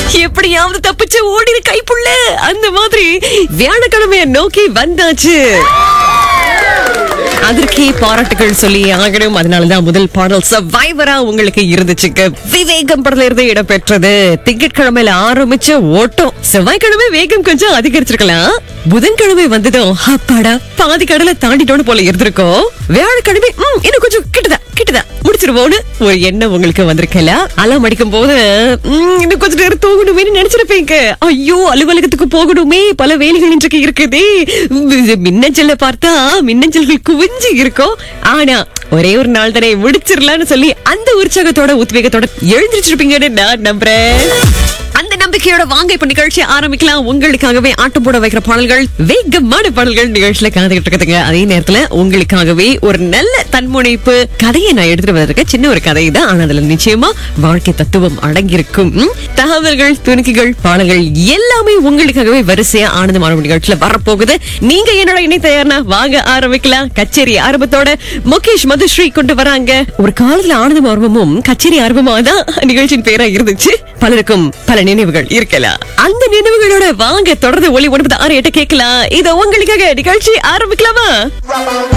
எப்படியாவது தப்பிச்சு ஓடிடு கைப்புள்ள அந்த மாதிரி வியாழக்கிழமைய நோக்கி வந்தாச்சு அதற்கே பாராட்டுகள் சொல்லி ஆகணும் அதனாலதான் முதல் பாடல் சர்வைவரா உங்களுக்கு இருந்துச்சுக்கு விவேகம் படத்துல இருந்து இடம்பெற்றது திங்கட்கிழமையில ஆரம்பிச்ச ஓட்டம் செவ்வாய்க்கிழமை வேகம் கொஞ்சம் அதிகரிச்சிருக்கலாம் புதன்கிழமை வந்ததும் அப்பாடா பாதி கடலை தாண்டிட்டோன்னு போல இருந்திருக்கோம் வியாழக்கிழமை ம், இன்னும் கொஞ்சம் கிட்டதா கிட்டதா முடிச்சிருவோம்னு ஒரு எண்ணம் உங்களுக்கு வந்திருக்கல அலாம் அடிக்கும் போது ம், இன்னும் கொஞ்ச நேரம் தூங்கணுமே நினைச்சிருப்பீங்க ஐயோ அலுவலகத்துக்கு போகணுமே பல வேலைகள் இன்றைக்கு இருக்குதே இது மின்னஞ்சல்ல பார்த்தா மின்னஞ்சல்கள் குவிஞ்சு இருக்கும் ஆனா ஒரே ஒரு நாள் தானே முடிச்சிடலாம்னு சொல்லி அந்த உற்சாகத்தோட உத்வேகத்தோட எழுந்திருச்சிருப்பீங்கன்னு நான் நம்புறேன் அந்த நம்பிக்கையோட வாங்க இப்ப நிகழ்ச்சி ஆரம்பிக்கலாம் உங்களுக்காகவே ஆட்டம் போட வைக்கிற பாடல்கள் வேகமான பாடல்கள் நிகழ்ச்சியில காத்துக்கிட்டு இருக்குதுங்க அதே நேரத்துல உங்களுக்காகவே ஒரு நல்ல தன்முனைப்பு கதையை நான் எடுத்துட்டு வந்திருக்கேன் சின்ன ஒரு கதை தான் ஆனா அதுல நிச்சயமா வாழ்க்கை தத்துவம் அடங்கியிருக்கும் ம், தகவல்கள் துணுக்குகள் பாடல்கள் எல்லாமே உங்களுக்காகவே வரிசையா ஆனந்தமான நிகழ்ச்சியில வரப்போகுது நீங்க என்னோட இணை தயார்னா வாங்க ஆரம்பிக்கலாம் கச்சேரி ஆரம்பத்தோட முகேஷ் மதுஸ்ரீ கொண்டு வராங்க ஒரு காலத்துல ஆனந்தம் ஆர்வமும் கச்சேரி ஆர்வமா தான் நிகழ்ச்சியின் பேரா இருந்துச்சு பலருக்கும் பல நினைவுகள் இருக்கலாம் அந்த நினைவுகளோட வாங்க தொடர்ந்து ஒளி ஒன்பது ஆறு எட்டு கேட்கலாம் இத உங்களுக்காக நிகழ்ச்சி ஆரம்பிக்கலாமா